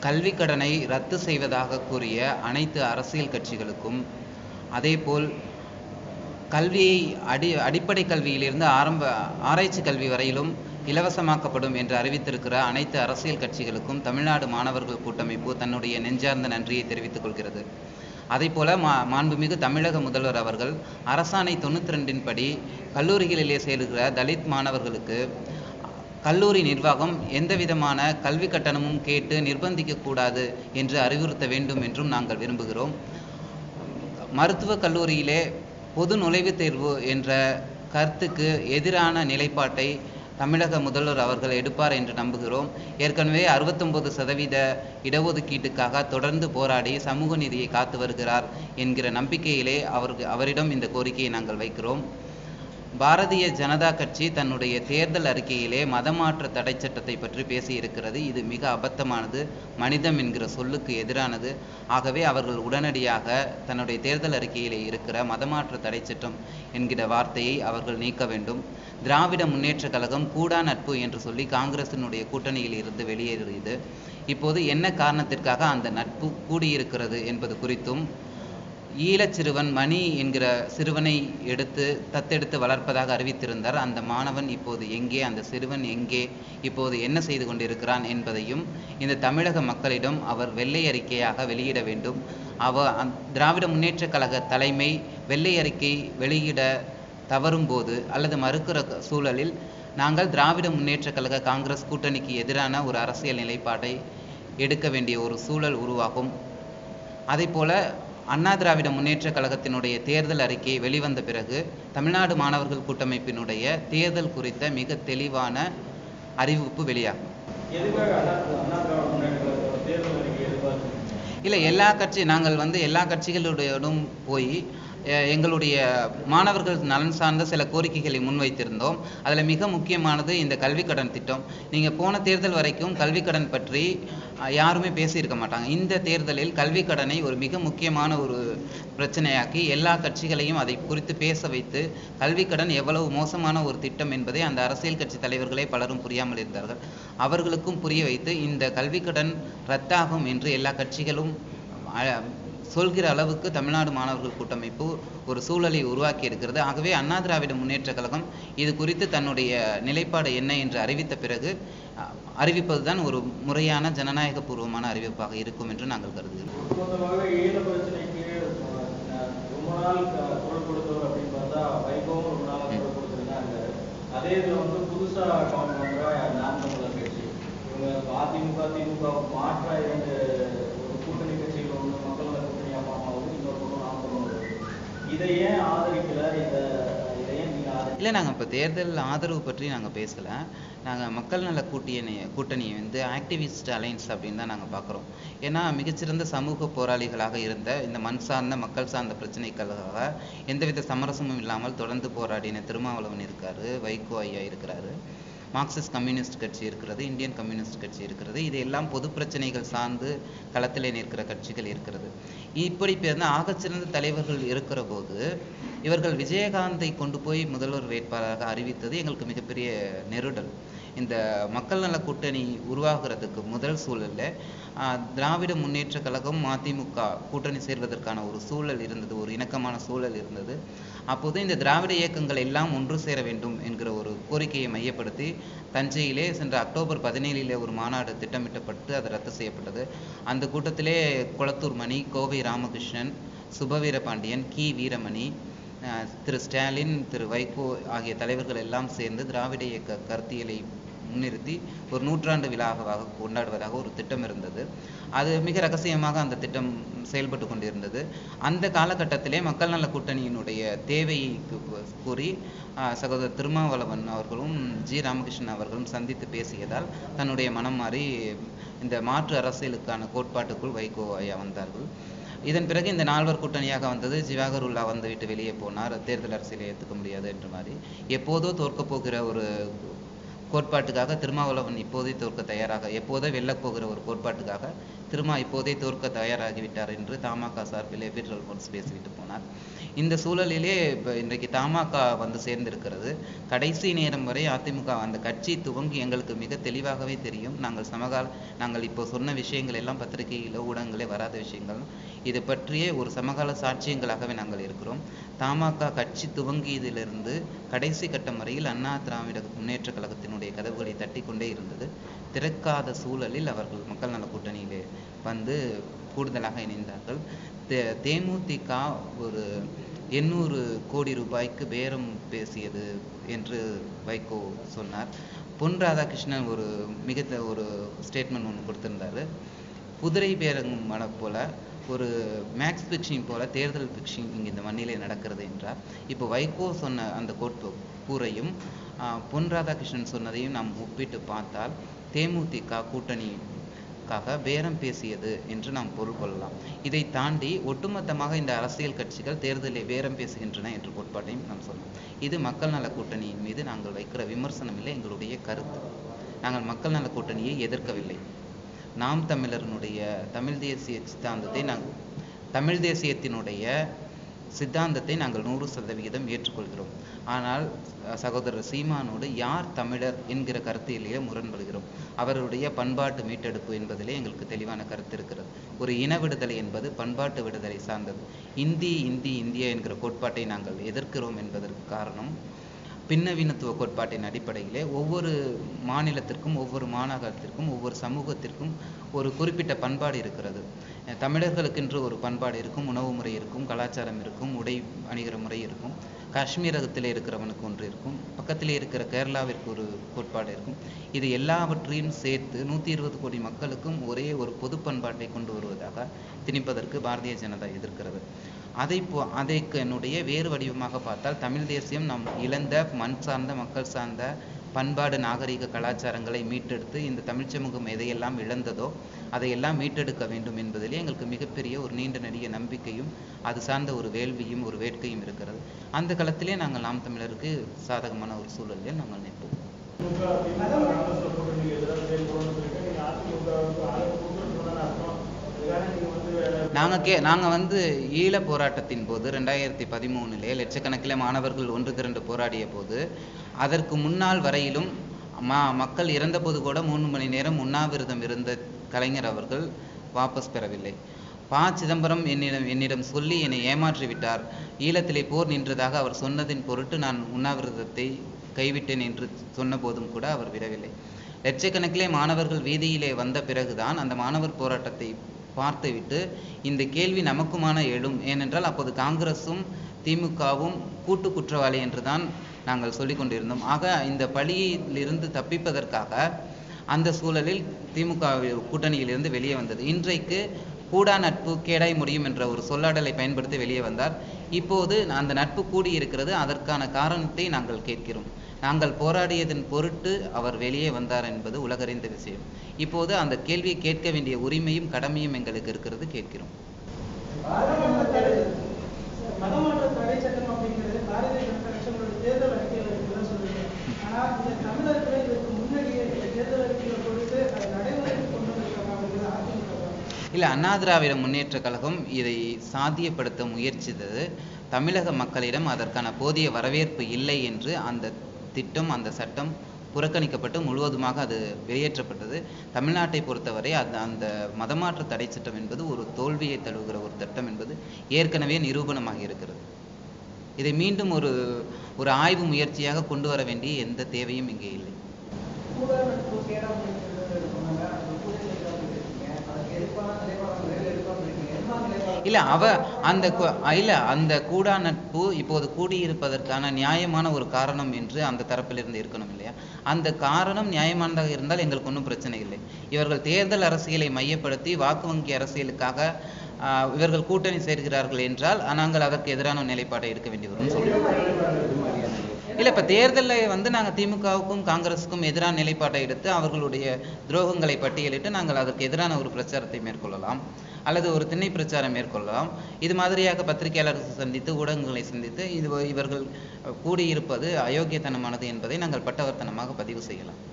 கல்விக் கடனை ரத்து செய்வதாக கூறிய அனைத்து அரசியல் கட்சிகளுக்கும் அதேபோல் கல்வியை அடி அடிப்படை கல்வியிலிருந்து ஆரம்ப ஆராய்ச்சி கல்வி வரையிலும் இலவசமாக்கப்படும் என்று அறிவித்திருக்கிற அனைத்து அரசியல் கட்சிகளுக்கும் தமிழ்நாடு மாணவர்கள் கூட்டமைப்பு தன்னுடைய நெஞ்சார்ந்த நன்றியை தெரிவித்துக் கொள்கிறது அதைப்போல மா மாண்புமிகு தமிழக முதல்வர் அவர்கள் அரசாணை தொண்ணூற்றி ரெண்டின் படி கல்லூரிகளிலே சேருகிற தலித் மாணவர்களுக்கு கல்லூரி நிர்வாகம் எந்த விதமான கல்வி கட்டணமும் கேட்டு நிர்பந்திக்கக்கூடாது என்று அறிவுறுத்த வேண்டும் என்றும் நாங்கள் விரும்புகிறோம் மருத்துவக் கல்லூரியிலே பொது நுழைவுத் தேர்வு என்ற கருத்துக்கு எதிரான நிலைப்பாட்டை தமிழக முதல்வர் அவர்கள் எடுப்பார் என்று நம்புகிறோம் ஏற்கனவே அறுபத்தொன்பது சதவீத இடஒதுக்கீட்டுக்காக தொடர்ந்து போராடி சமூக நீதியை காத்து வருகிறார் என்கிற நம்பிக்கையிலே அவருக்கு அவரிடம் இந்த கோரிக்கையை நாங்கள் வைக்கிறோம் பாரதிய ஜனதா கட்சி தன்னுடைய தேர்தல் அறிக்கையிலே மதமாற்ற தடை சட்டத்தை பற்றி பேசியிருக்கிறது இது மிக அபத்தமானது மனிதம் என்கிற சொல்லுக்கு எதிரானது ஆகவே அவர்கள் உடனடியாக தன்னுடைய தேர்தல் அறிக்கையிலே இருக்கிற மதமாற்ற தடை சட்டம் என்கிற வார்த்தையை அவர்கள் நீக்க வேண்டும் திராவிட முன்னேற்ற கழகம் கூடா நட்பு என்று சொல்லி காங்கிரசினுடைய கூட்டணியில் இருந்து வெளியேறியது இப்போது என்ன காரணத்திற்காக அந்த நட்பு கூடியிருக்கிறது என்பது குறித்தும் ஈழச் சிறுவன் மணி என்கிற சிறுவனை எடுத்து தத்தெடுத்து வளர்ப்பதாக அறிவித்திருந்தார் அந்த மாணவன் இப்போது எங்கே அந்த சிறுவன் எங்கே இப்போது என்ன செய்து கொண்டிருக்கிறான் என்பதையும் இந்த தமிழக மக்களிடம் அவர் வெள்ளை அறிக்கையாக வெளியிட வேண்டும் அவ அந் திராவிட முன்னேற்றக் கழக தலைமை வெள்ளை அறிக்கை வெளியிட தவறும்போது அல்லது மறுக்கிற க- சூழலில் நாங்கள் திராவிட முன்னேற்றக் கழக காங்கிரஸ் கூட்டணிக்கு எதிரான ஒரு அரசியல் நிலைப்பாட்டை எடுக்க வேண்டிய ஒரு சூழல் உருவாகும் அதேபோல அண்ணா திராவிட முன்னேற்றக் கழகத்தினுடைய தேர்தல் அறிக்கை வெளிவந்த பிறகு தமிழ்நாடு மாணவர்கள் கூட்டமைப்பினுடைய தேர்தல் குறித்த மிக தெளிவான அறிவிப்பு வெளியாகும் எதுக்காக அண்ணா அண்ணா திராவிட முன்னேற்ற கழகத்தோட தேர்தல் அறிக்கை எதிர்பார்த்து இல்லை எல்லா கட்சி நாங்கள் வந்து எல்லா கட்சிகளுடையடும் போய் அஹ், எங்களுடைய மாணவர்கள் நலன் சார்ந்த சில கோரிக்கைகளை முன்வைத்திருந்தோம் அதில் மிக முக்கியமானது இந்த கல்விக் கடன் திட்டம் நீங்கள் போன தேர்தல் வரைக்கும் கல்விக் கடன் பற்றி அஹ், யாருமே பேசியிருக்க மாட்டாங்க இந்த தேர்தலில் கல்விக் கடனை ஒரு மிக முக்கியமான ஒரு பிரச்சனையாக்கி எல்லா கட்சிகளையும் அதை குறித்து பேச வைத்து கல்விக் கடன் எவ்வளவு மோசமான ஒரு திட்டம் என்பதை அந்த அரசியல் கட்சி தலைவர்களே பலரும் புரியாமல் இருந்தார்கள் அவர்களுக்கும் புரிய வைத்து இந்த கல்விக் கடன் ரத்தாகும் என்று எல்லா கட்சிகளும் அஹ், சொல்கிற அளவுக்கு தமிழ்நாடு மாணவர்கள் கூட்டமைப்பு ஒரு சூழலை உருவாக்கி இருக்கிறது ஆகவே அண்ணா திராவிட முன்னேற்றக் கழகம் இது குறித்து தன்னுடைய நிலைப்பாடு என்ன என்று அறிவித்த பிறகு அஹ், அறிவிப்பதுதான் ஒரு முறையான ஜனநாயக பூர்வமான அறிவிப்பாக இருக்கும் என்று நாங்கள் கருதுகிறோம் ஒட்டுமொத்தமாக ஈழ பிரச்சனைக்கு அஹ், ரொம்ப நாள் க- குரல் கொடுத்தவர் அப்படின்னு பார்த்தா வைகோவும் ரொம்ப நாள் குரல் கொடுத்துருந்தாங்க அதே இதில் வந்து புதுசா கவுண்ட் பண்ற நாம் தமிழர் கட்சி இவங்க அதிமுக திமுக மாற்ற இரண்டு ஒரு கூட்டணி கட்சிகள் ஒன்று மக்கள் நல கூட்டணி அம்மாவும் இன்னொரு பக்கம் நாம் தமிழர் இதை ஏன் ஆதரிக்கல இதை இதை ஏன் நீங்க ஆதரிக்கல இல்லை நாங்கள் இப்போ தேர்தல் ஆதரவு பற்றி நாங்கள் பேசலை நாங்கள் மக்கள் நல கூட்டணி கூட்டணியை வந்து ஆக்டிவிஸ்ட் அலைன்ஸ் அப்படின்னு தான் நாங்கள் பார்க்குறோம் ஏன்னா மிகச்சிறந்த சமூக போராளிகளாக இருந்த இந்த மண் சார்ந்த மக்கள் சார்ந்த பிரச்சனைகளுக்காக எந்தவித சமரசமும் இல்லாமல் தொடர்ந்து போராடின திருமாவளவன் இருக்காரு வைகோ ஐயா இருக்கிறாரு மார்க்சிஸ்ட் கம்யூனிஸ்ட் கட்சி இருக்கிறது இந்தியன் கம்யூனிஸ்ட் கட்சி இருக்கிறது இது எல்லாம் பொது பிரச்சனைகள் சார்ந்து களத்திலே நிற்கிற கட்சிகள் இருக்கிறது இப்படி பிறந்த ஆகச்சிறந்த தலைவர்கள் இருக்கிற போது இவர்கள் விஜயகாந்தை கொண்டு போய் முதல்வர் வேட்பாளராக அறிவித்தது எங்களுக்கு மிகப்பெரிய நெருடல் இந்த மக்கள் நல கூட்டணி உருவாகிறதுக்கு முதல் சூழல்ல ஆஹ், திராவிட முன்னேற்ற கழகம் மதிமுக கூட்டணி சேர்வதற்கான ஒரு சூழல் இருந்தது ஒரு இணக்கமான சூழல் இருந்தது அப்போது இந்த திராவிட இயக்கங்கள் எல்லாம் ஒன்று சேர வேண்டும் என்கிற ஒரு கோரிக்கையை மையப்படுத்தி தஞ்சையிலே சென்ற அக்டோபர் பதினேழிலே ஒரு மாநாடு திட்டமிட்டப்பட்டு அது ரத்து செய்யப்பட்டது அந்த கூட்டத்திலே குளத்தூர் மணி கோவை ராமகிருஷ்ணன் சுபவீர பாண்டியன் கி வீரமணி அஹ், திரு ஸ்டாலின் திரு வைகோ ஆகிய தலைவர்கள் எல்லாம் சேர்ந்து திராவிட இயக்க கருத்தியலை முன்னிறுத்தி ஒரு நூற்றாண்டு விழாவாக கொண்டாடுவதாக ஒரு திட்டம் இருந்தது அது மிக ரகசியமாக அந்த திட்டம் செயல்பட்டு கொண்டிருந்தது அந்த காலகட்டத்திலே மக்கள் நல கூட்டணியினுடைய தேவையை கூ- கூறி ஆஹ், சகோதரர் திருமாவளவன் அவர்களும் ஜி ராமகிருஷ்ணன் அவர்களும் சந்தித்து பேசியதால் தன்னுடைய மனம் மாறி இந்த மாற்று அரசியலுக்கான கோட்பாட்டுக்குள் வைகோ ஐயா வந்தார்கள் இதன் பிறகு இந்த நால்வர் கூட்டணியாக வந்தது ஜிவாகருல்லா வந்துவிட்டு வெளியே போனார் தேர்தல் அரசியலை ஏற்றுக்க முடியாது என்ற மாதிரி எப்போதோ தோற்கப் போகிற ஒரு கோட்பாட்டுக்காக திருமாவளவன் இப்போதே தோற்க தயாராக எப்போதோ வெல்லப் போகிற ஒரு கோட்பாட்டுக்காக திருமா இப்போதே தோற்க தயாராகிவிட்டார் என்று தமாக சார்பிலே ஃபெடரல் ஒன்ஸ் பேசிவிட்டு போனார் இந்த சூழலிலே இப்போ இன்றைக்கு தமாக வந்து சேர்ந்திருக்கிறது கடைசி நேரம் வரை அதிமுக அந்த கட்சி துவங்கி எங்களுக்கு மிக தெளிவாகவே தெரியும் நாங்கள் சமகால நாங்கள் இப்போ சொன்ன விஷயங்கள் எல்லாம் பத்திரிகையிலோ ஊடகங்களே வராத விஷயங்கள் இது பற்றிய ஒரு சமகால சாட்சியங்களாகவே நாங்கள் இருக்கிறோம் தமாக கட்சி துவங்கியதிலிருந்து கடைசி கட்டம் வரையில் அண்ணா திராவிட முன்னேற்ற கழகத்தினுடைய கதவுகளை தட்டி கொண்டே இருந்தது திறக்காத சூழலில் அவர்கள் மக்கள் நல கூட்டணியிலே வந்து கூடுதலாக இணைந்தார்கள் தே- தேமுதிக ஒரு எண்ணூறு கோடி ரூபாய்க்கு பேரம் பேசியது என்று வைகோ சொன்னார் பொன் ராதாகிருஷ்ணன் ஒரு மிக த- ஒரு ஸ்டேட்மெண்ட் ஒன்று கொடுத்திருந்தாரு குதிரை பேரங்கும் மன போல ஒரு மேக்ஸ் பிக்ஷிங் போல தேர்தல் பிக்ஷிங் இங்கே இந்த மண்ணிலே நடக்கிறது என்றார் இப்போ வைகோ சொன்ன அந்த கோட்பு கூரையும் ஆஹ், பொன் ராதாகிருஷ்ணன் சொன்னதையும் நாம் ஒப்பிட்டு பார்த்தால் தேமுதிக கூட்டணிக்காக பேரம் பேசியது என்று நாம் பொருள் கொள்ளலாம் இதை தாண்டி ஒட்டுமொத்தமாக இந்த அரசியல் கட்சிகள் தேர்தலில் பேரம் பேசுகின்றன என்ற கோட்பாட்டையும் நாம் சொல்லலாம் இது மக்கள் நல கூட்டணியின் மீது நாங்கள் வைக்கிற விமர்சனம் இல்லை எங்களுடைய கருத்து நாங்கள் மக்கள் நல கூட்டணியை எதிர்க்கவில்லை நாம் தமிழர்னுடைய தமிழ் தேசிய சித்தாந்தத்தை நாங்கள் தமிழ் தேசியத்தினுடைய சித்தாந்தத்தை நாங்கள் நூறு சதவிகிதம் ஏற்றுக்கொள்கிறோம் ஆனால் அஹ், சகோதரர் சீமானோடு யார் தமிழர் என்கிற கருத்திலேயே முரண்படுகிறோம் அவருடைய பண்பாட்டு மீட்டெடுப்பு என்பதிலே எங்களுக்கு தெளிவான கருத்து இருக்கிறது ஒரு இன விடுதலை என்பது பண்பாட்டு விடுதலை சார்ந்தது இந்தி இந்தி இந்தியா என்கிற கோட்பாட்டை நாங்கள் எதிர்க்கிறோம் என்பதற்கு காரணம் பின்னவீனத்துவ கோட்பாட்டின் அடிப்படையிலே ஒவ்வொரு மாநிலத்திற்கும் ஒவ்வொரு மாநகரத்திற்கும் ஒவ்வொரு சமூகத்திற்கும் ஒரு குறிப்பிட்ட பண்பாடு இருக்கிறது அஹ் தமிழர்களுக்கென்று ஒரு பண்பாடு இருக்கும் உணவு முறை இருக்கும் கலாச்சாரம் இருக்கும் உடை அணிகிற முறை இருக்கும் காஷ்மீரகத்திலே இருக்கிறவனுக்கு ஒன்று இருக்கும் பக்கத்திலே இருக்கிற கேரளாவிற்கு ஒரு கோட்பாடு இருக்கும் இது எல்லாவற்றையும் சேர்த்து நூற்றி இருபது கோடி மக்களுக்கும் ஒரே ஒரு பொது பண்பாட்டை கொண்டு வருவதாக திணிப்பதற்கு பாரதிய ஜனதா எதிர்க்கிறது அதை போ அதற்கு என்னுடைய வேறு வடிவமாக பார்த்தால் தமிழ் தேசியம் நம் இழந்த மண் சார்ந்த மக்கள் சார்ந்த பண்பாடு நாகரிக கலாச்சாரங்களை மீட்டெடுத்து இந்த தமிழ் சமூகம் எதையெல்லாம் இழந்ததோ அதையெல்லாம் மீட்டெடுக்க வேண்டும் என்பதிலே எங்களுக்கு மிகப்பெரிய ஒரு நீண்ட நெடிய நம்பிக்கையும் அது சார்ந்த ஒரு வேள்வியும் ஒரு வேட்கையும் இருக்கிறது அந்த களத்திலே நாங்கள் நாம் தமிழருக்கு சாதகமான ஒரு சூழலில் நாங்கள் நிற்போம் திமுக திமுக காங்கிரஸ் கூட்டணிக்கு எதிராக செயல்படணும்னு சொல்லிட்டு நீங்க அதிமுகவுக்கு ஆதரவு கொடுக்கணும்னு அர்த்தம் அதுக்காக நீங்க வந்து நாங்கள் கே நாங்கள் வந்து ஈழ போராட்டத்தின் போது ரெண்டாயிரத்தி பதிமூணுலே லட்சக்கணக்கில் மாணவர்கள் ஒன்று திரண்டு போராடிய போது அதற்கு முன்னாள் வரையிலும் மா மக்கள் இறந்தபோது கூட மூணு மணி நேரம் உண்ணாவிரதம் இருந்த கலைஞர் அவர்கள் வாபஸ் பெறவில்லை ப சிதம்பரம் என்னிடம் என்னிடம் சொல்லி என்னை ஏமாற்றி விட்டார் ஈழத்திலே போர் நின்றதாக அவர் சொன்னதின் பொருட்டு நான் உண்ணாவிரதத்தை கைவிட்டேன் என்று சொன்ன போதும் கூட அவர் விடவில்லை லட்சக்கணக்கிலே மாணவர்கள் வீதியிலே வந்த பிறகுதான் அந்த மாணவர் போராட்டத்தை பார்த்துவிட்டு இந்த கேள்வி நமக்குமான எழும் ஏனென்றால் அப்போது காங்கிரஸும் திமுகவும் கூட்டு குற்றவாளி என்றுதான் நாங்கள் சொல்லிக் கொண்டிருந்தோம் ஆக இந்த பழியிலிருந்து தப்பிப்பதற்காக அந்த சூழலில் திமுக கூட்டணியிலிருந்து வெளியே வந்தது இன்றைக்கு கூடா நட்பு கேடாய் முடியும் என்ற ஒரு சொல்லாடலை பயன்படுத்தி வெளியே வந்தார் இப்போது அந்த நட்பு கூடி இருக்கிறது அதற்கான காரணத்தை நாங்கள் கேட்கிறோம் நாங்கள் போராடியதன் பொருட்டு அவர் வெளியே வந்தார் என்பது உலகறிந்த விஷயம் இப்போது அந்த கேள்வியை கேட்க வேண்டிய உரிமையும் கடமையும் எங்களுக்கு இருக்கிறது கேட்கிறோம் மதமாற்ற தடை சட்டம் அப்படிங்கிறது பாரதிய ஜனதா கட்சியோட தேர்தல் அறிக்கையில் இருக்குன்னு சொல்லுங்க ஆனா இந்த தமிழர்கள் இதற்கு முன்னாடியே இந்த தேர்தல் அறிக்கையை கொடுத்து அதை நடைமுறைக்கு கொண்டு வந்திருக்காங்க அப்படிங்கிறது அதிமுக தான். இல்லை அண்ணா திராவிட முன்னேற்ற கழகம் இதை சாத்தியப்படுத்த முயற்சித்தது தமிழக மக்களிடம் அதற்கான போதிய வரவேற்பு இல்லை என்று அந்த திட்டம் அந்த சட்டம் புறக்கணிக்கப்பட்டு முழுவதுமாக அது வெளியேற்றப்பட்டது தமிழ்நாட்டை பொறுத்தவரை அந்த அந்த மதமாற்ற தடை சட்டம் என்பது ஒரு தோல்வியை தழுவுகிற ஒரு திட்டம் என்பது ஏற்கனவே நிரூபணமாகி இருக்கிறது இதை மீண்டும் ஒரு ஒரு ஆய்வு முயற்சியாக கொண்டு வர வேண்டிய எந்த தேவையும் இங்கே இல்லை கூட நட்பு கேடா அப்படிங்கிறது சொன்னாங்க அந்த கூட சேர்க்கா பண்ணிருக்கீங்க அதுக்கு எதிர்ப்பான நிலைப்பாடு நிறைய எதிர்ப்பா பண்ணிருக்கீங்க என்ன நிலைப்பாடு இல்ல அவ அந்த கு- இல்ல அந்த கூடா நட்பு இப்போது கூடியிருப்பதற்கான நியாயமான ஒரு காரணம் என்று அந்த தரப்பிலிருந்து இருக்கணும் இல்லையா அந்த காரணம் நியாயமானதாக இருந்தால் எங்களுக்கு ஒன்றும் பிரச்சனை இல்லை இவர்கள் தேர்தல் அரசியலை மையப்படுத்தி வாக்கு வங்கி அரசியலுக்காக ஆஹ், இவர்கள் கூட்டணி சேர்கிறார்கள் என்றால் நாங்கள் அதற்கு எதிரான நிலைப்பாட்டை எடுக்க வேண்டி வரும் சொல்றோம் இல்லை இப்போ தேர்தலில் வந்து நாங்கள் திமுகவுக்கும் காங்கிரஸுக்கும் எதிரான நிலைப்பாட்டை எடுத்து அவர்களுடைய துரோகங்களை பட்டியலிட்டு நாங்கள் அதற்கு எதிரான ஒரு பிரச்சாரத்தை மேற்கொள்ளலாம் அல்லது ஒரு திண்ணை பிரச்சாரம் மேற்கொள்ளலாம் இது மாதிரியாக பத்திரிகையாளர்கள் சந்தித்து ஊடகங்களை சந்தித்து இது இவர்கள் கூடியிருப்பது அயோக்கியத்தனமானது என்பதை நாங்கள் பட்டவர்த்தனமாக பதிவு செய்யலாம்